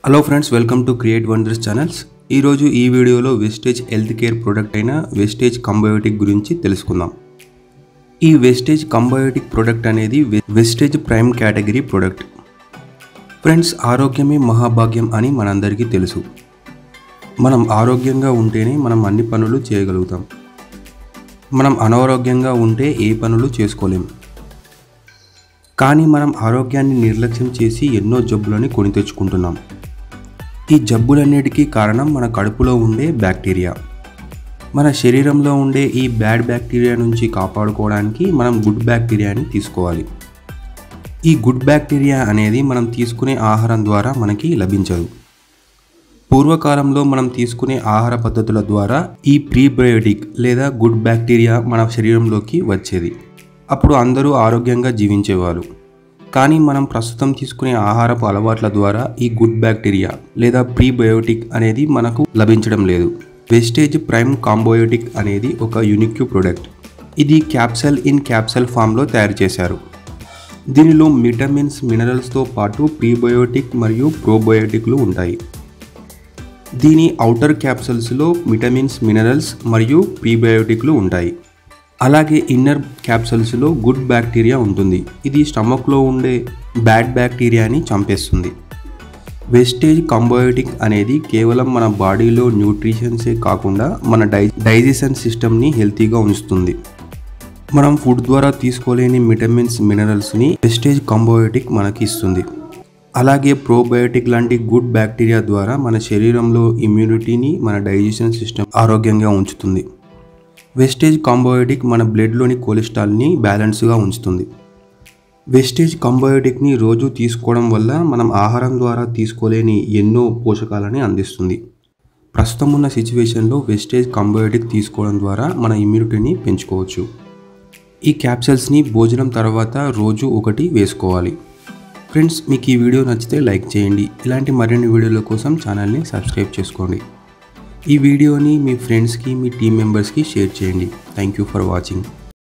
hello friends welcome to Create Wonders channels ఈరోజు ఈ వీడియోలో వెస్టేజ్ హెల్త్ కేర్ ప్రోడక్ట్ అయిన వెస్టేజ్ కంబయోటిక్ గురించి తెలుసుకుందాం ఈ వెస్టేజ్ కంబయోటిక్ ప్రోడక్ట్ అనేది వె- Vestige prime category product friends ఆరోగ్యమే మహాభాగ్యం అని మనందరికీ తెలుసు మనం ఆరోగ్యంగా ఉంటేనే మనం అన్ని పనులు చేయగలుగుతాం మనం అనారోగ్యంగా ఉంటే ఏ పనులు చేసుకోలేం కానీ మనం ఆరోగ్యాన్ని నిర్లక్ష్యం చేసి ఎన్నో జబ్బులని కొని తెచ్చుకుంటున్నాం ఈ జబ్బులన్నిటికీ కారణం మన కడుపులో ఉండే బ్యాక్టీరియా మన శరీరంలో ఉండే ఈ బ్యాడ్ బ్యాక్టీరియా నుంచి కాపాడుకోవడానికి మనం గుడ్ బ్యాక్టీరియాని తీసుకోవాలి ఈ గుడ్ బ్యాక్టీరియా అనేది మనం తీసుకునే ఆహారం ద్వారా మనకి లభించదు పూర్వకాలంలో మనం తీసుకునే ఆహార పద్ధతుల ద్వారా ఈ ప్రీబయోటిక్ లేదా గుడ్ బ్యాక్టీరియా మన శరీరంలోకి వచ్చేది అప్పుడు అందరూ ఆరోగ్యంగా జీవించేవారు కానీ మనం ప్రస్తుతం తీసుకునే ఆహారపు అలవాట్ల ద్వారా ఈ గుడ్ బ్యాక్టీరియా లేదా ప్రీబయోటిక్ అనేది మనకు లభించడం లేదు వెస్టేజ్ ప్రైమ్ కాంబోయోటిక్ అనేది ఒక యునిక్ ప్రోడక్ట్ ఇది క్యాప్సల్ ఇన్ క్యాప్సల్ ఫామ్లో తయారు చేశారు దీనిలో విటమిన్స్ మినరల్స్తో పాటు ప్రీబయోటిక్ మరియు ప్రోబయోటిక్లు ఉంటాయి దీని ఔటర్ క్యాప్సల్స్లో విటమిన్స్ మినరల్స్ మరియు ప్రీబయోటిక్లు ఉంటాయి అలాగే ఇన్నర్ క్యాప్సల్స్లో గుడ్ బ్యాక్టీరియా ఉంటుంది ఇది స్టమక్లో ఉండే బ్యాడ్ బ్యాక్టీరియాని చంపేస్తుంది వెస్టేజ్ కంబయోటిక్ అనేది కేవలం మన బాడీలో న్యూట్రిషన్సే కాకుండా మన డై డైజెషన్ సిస్టమ్ని హెల్తీగా ఉంచుతుంది మనం ఫుడ్ ద్వారా తీసుకోలేని విటమిన్స్ మినరల్స్ని వెస్టేజ్ కంబయోటిక్ మనకి ఇస్తుంది అలాగే ప్రోబయోటిక్ లాంటి గుడ్ బ్యాక్టీరియా ద్వారా మన శరీరంలో ఇమ్యూనిటీని మన డైజెషన్ సిస్టమ్ ఆరోగ్యంగా ఉంచుతుంది వెస్టేజ్ కాంబయోటిక్ మన బ్లడ్లోని కొలెస్ట్రాల్ని బ్యాలెన్స్గా ఉంచుతుంది వెస్టేజ్ కాంబయోటిక్ని రోజు తీసుకోవడం వల్ల మనం ఆహారం ద్వారా తీసుకోలేని ఎన్నో పోషకాలని అందిస్తుంది ప్రస్తుతం ఉన్న సిచ్యువేషన్లో వెస్టేజ్ కాంబయోటిక్ తీసుకోవడం ద్వారా మన ఇమ్యూనిటీని పెంచుకోవచ్చు ఈ క్యాప్సల్స్ని భోజనం తర్వాత రోజు ఒకటి వేసుకోవాలి ఫ్రెండ్స్ మీకు ఈ వీడియో నచ్చితే లైక్ చేయండి ఇలాంటి మరిన్ని వీడియోల కోసం ఛానల్ని సబ్స్క్రైబ్ చేసుకోండి ఈ వీడియోని మీ ఫ్రెండ్స్కి మీ టీం మెంబర్స్కి షేర్ చేయండి థ్యాంక్ యూ ఫర్ వాచింగ్